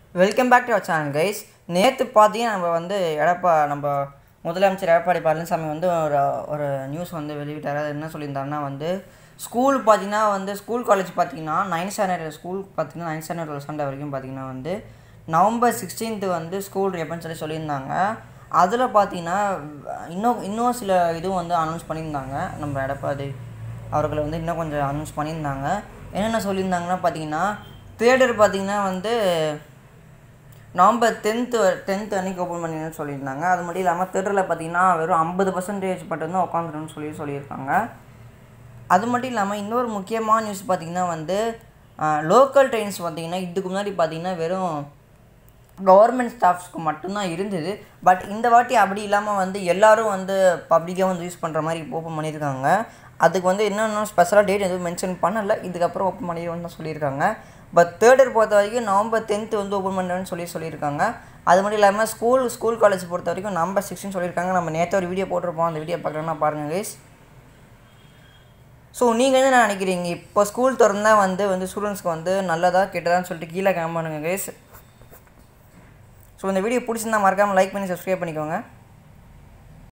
welcome back to our channel guys நேற்று பார்த்தீங்கன்னா நம்ம வந்து எடப்பா நம்ம முதலமைச்சர் எடப்பாடி பழனிசாமி வந்து ஒரு ஒரு நியூஸ் வந்து வெளியிட்டார் அது என்ன சொல்லியிருந்தாருன்னா வந்து ஸ்கூல் பார்த்தீங்கன்னா வந்து ஸ்கூல் காலேஜ் பார்த்தீங்கன்னா நைன்த் ஸ்டாண்டர்ட் ஸ்கூல் பார்த்தீங்கன்னா நைன்த் ஸ்டாண்டர்ட் ஸ்டாண்டர்ட் வரைக்கும் பார்த்தீங்கன்னா வந்து நவம்பர் சிக்ஸ்டீன்த்து வந்து ஸ்கூல் எப்படின்னு சொல்லி சொல்லியிருந்தாங்க அதில் பார்த்தீங்கன்னா இன்னும் இன்னும் சில இதுவும் வந்து அனௌன்ஸ் பண்ணியிருந்தாங்க நம்ம எடப்பாடி அவர்களை வந்து இன்னும் கொஞ்சம் அனௌன்ஸ் பண்ணியிருந்தாங்க என்னென்ன சொல்லியிருந்தாங்கன்னா பார்த்தீங்கன்னா தேர்டர் பார்த்தீங்கன்னா வந்து நவம்பர் டென்த்து டென்த் அன்னைக்கு ஓப்பன் பண்ணின்னு சொல்லியிருந்தாங்க அது மட்டும் இல்லாமல் தேட்டரில் பார்த்தீங்கன்னா வெறும் ஐம்பது பர்சன்டேஜ் மட்டும்தான் உட்காந்துருன்னு சொல்லி சொல்லியிருக்காங்க அது மட்டும் இல்லாமல் இன்னொரு முக்கியமான நியூஸ் பார்த்தீங்கன்னா வந்து லோக்கல் ட்ரெயின்ஸ் பார்த்தீங்கன்னா இதுக்கு முன்னாடி பார்த்தீங்கன்னா வெறும் கவர்மெண்ட் ஸ்டாஃப்ஸ்க்கு மட்டும்தான் இருந்தது பட் இந்த வாட்டி அப்படி இல்லாமல் வந்து எல்லாரும் வந்து பப்ளிக்காக வந்து யூஸ் பண்ணுற மாதிரி ஓப்பன் பண்ணியிருக்காங்க அதுக்கு வந்து இன்னும் ஸ்பெஷலாக டேட் எதுவும் மென்ஷன் பண்ணலை இதுக்கப்புறம் ஓப்பன் பண்ணிடுவோம்னு தான் சொல்லியிருக்காங்க பட் தேர்டர் பொறுத்த வரைக்கும் நவம்பர் டென்த்து வந்து ஓப்பன் பண்ணுறேன்னு சொல்லி சொல்லியிருக்காங்க அது மட்டும் இல்லாமல் ஸ்கூல் ஸ்கூல் காலேஜ் பொறுத்த வரைக்கும் நம்பர் சிக்ஸ்டின் சொல்லியிருக்காங்க நம்ம நேற்று ஒரு வீடியோ போட்டிருப்போம் அந்த வீடியோ பார்க்குறேன்னா பாருங்கள் கைஸ் ஸோ நீங்கள் என்ன நினைக்கிறீங்க இப்போ ஸ்கூல் திறந்தா வந்து வந்து ஸ்டூடெண்ட்ஸ்க்கு வந்து நல்லதா கெட்டதான்னு சொல்லிட்டு கீழே கமெண்ட் பண்ணுங்க கைஸ் ஸோ இந்த வீடியோ பிடிச்சிருந்தா மறக்காமல் லைக் பண்ணி சப்ஸ்கிரைப் பண்ணிக்கோங்க